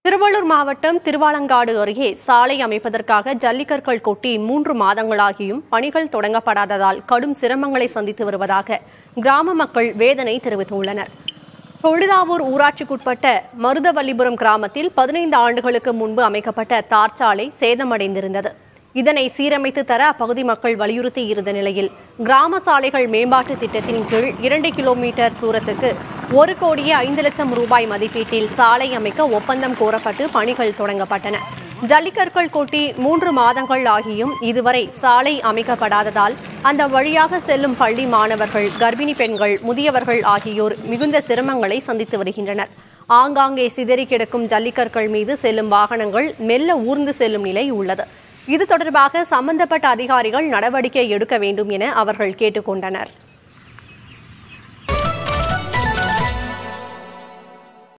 திருவள்ளூர் மாவட்டம் திருவாலங்காடு அருகே சாலை அமைப்பதற்காக ஜல்லிக்கற்கள் கொட்டி மூன்று மாதங்களாகியும் பணிகள் தொடங்கப்படாததால் கடும் சிரமங்களை சந்தித்து வருவதாக கிராம மக்கள் வேதனை தெரிவித்துள்ளனர் தொழுதாவூர் ஊராட்சிக்குட்பட்ட மருதவல்லிபுரம் கிராமத்தில் பதினைந்து ஆண்டுகளுக்கு முன்பு அமைக்கப்பட்ட தார் சாலை சேதமடைந்திருந்தது இதனை சீரமைத்து தர அப்பகுதி மக்கள் வலியுறுத்தி இருந்த நிலையில் கிராம சாலைகள் மேம்பாட்டு திட்டத்தின் கீழ் இரண்டு கிலோமீட்டர் தூரத்துக்கு ஒரு கோடியே ஐந்து லட்சம் ரூபாய் மதிப்பீட்டில் சாலை அமைக்க ஒப்பந்தம் கோரப்பட்டு பணிகள் தொடங்கப்பட்டன ஜல்லிக்கற்கள் கொட்டி மூன்று மாதங்கள் ஆகியும் இதுவரை சாலை அமைக்கப்படாததால் அந்த வழியாக செல்லும் பள்ளி மாணவர்கள் கர்ப்பிணி பெண்கள் முதியவர்கள் ஆகியோர் மிகுந்த சிரமங்களை சந்தித்து வருகின்றனர் ஆங்காங்கே சிதறி கிடக்கும் ஜல்லிக்கற்கள் மீது செல்லும் வாகனங்கள் மெல்ல ஊர்ந்து செல்லும் நிலை உள்ளது இது தொடர்பாக சம்பந்தப்பட்ட அதிகாரிகள் நடவடிக்கை எடுக்க வேண்டும் என அவர்கள் கேட்டுக்கொண்டனர்